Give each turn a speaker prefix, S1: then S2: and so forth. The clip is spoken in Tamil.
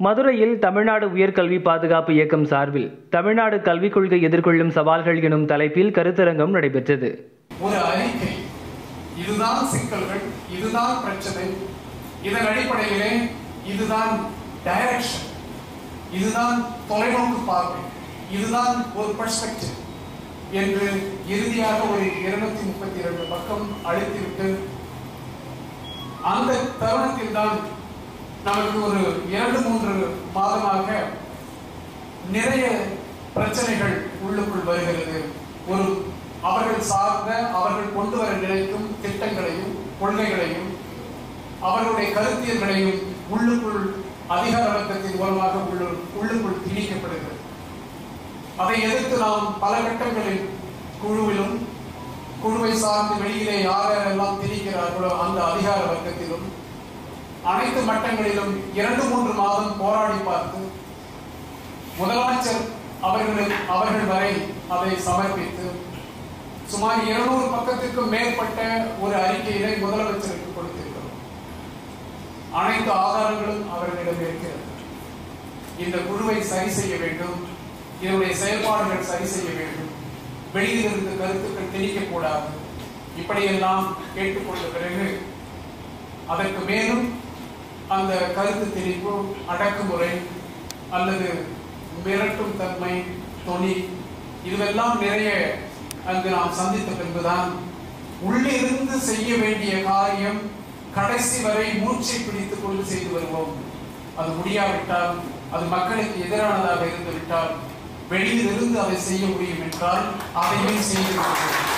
S1: மதுரையில் தமிழ்நாடு உயர்கல்வி பாதுகாப்பு இயக்கம் சார்பில் தமிழ்நாடு கல்விக் கொள்கை எதிர்கொள்ளும் சவால்கள் எனும் தலைப்பில் கருத்தரங்கம் நடைபெற்றது
S2: ஒரு அறிக்கை இதுதான் சிக்கல்கள் இதுதான் பிரச்சனை இதன் அடிப்படையிலே இதுதான் டைரக்ஷன் இதுதான் தொலைநோக்கு பார்வை இதுதான் ஒரு பெர்ஸ்பெக்டிவ் என்று இறுதியாக ஒரு இருநூத்தி முப்பத்தி இரண்டு பக்கம் அளித்துவிட்டு அந்த தருணத்தில் தான் நமக்கு ஒரு இரண்டு மூன்று மாதமாக நிறைய பிரச்சனைகள் உள்ளுக்குள் வருகிறது ஒரு அவர்கள் சார்ந்த அவர்கள் கொண்டு வர நினைக்கும் திட்டங்களையும் கொள்கைகளையும் அவர்களுடைய கருத்தியல்களையும் உள்ளுக்குள் அதிகார வர்க்கத்தின் மூலமாக உள்ளு உள்ளுக்குள் திணிக்கப்படுகிறது அதை எதிர்த்து நாம் பல கட்டங்களில் குழுவிலும் குழுவை சார்ந்து வெளியிலே யாரெல்லாம் திணிக்கிறார்களோ அந்த அதிகார வர்க்கத்திலும் அனைத்து மட்டங்களிலும் இரண்டு மூன்று மாதம் போராடி பார்த்து முதலமைச்சர் அவர்களுக்கு அவர்கள் வரை அதை சமர்ப்பித்து சுமார் இருநூறு பக்கத்திற்கும் மேற்பட்ட ஒரு அறிக்கையினை முதலமைச்சருக்கு கொடுத்திருக்கிறோம் அனைத்து ஆதாரங்களும் அவர்களிடம் இருக்கிறது இந்த குழுவை சரி செய்ய வேண்டும் இதனுடைய செயல்பாடுகள் சரி செய்ய வேண்டும் வெளியில் இருந்து கருத்துக்கள் திணிக்கக்கூடாது இப்படியெல்லாம் கேட்டுக்கொண்ட பிறகு அதற்கு மேலும் அந்த கருத்து திணிப்பு அடக்குமுறை அல்லது மிரட்டும் தன்மை தொனி இதுவெல்லாம் நிறைய அங்கு நாம் சந்தித்த பின்புதான் உள்ளிருந்து செய்ய வேண்டிய காரியம் கடைசி வரை மூச்சை பிடித்துக் கொண்டு செய்து வருவோம் அது முடியாவிட்டால் அது மக்களுக்கு எதிரானதாக இருந்து விட்டால் வெளியில் இருந்து அதை செய்ய முடியும் என்றால் அதையும் செய்து வருவோம்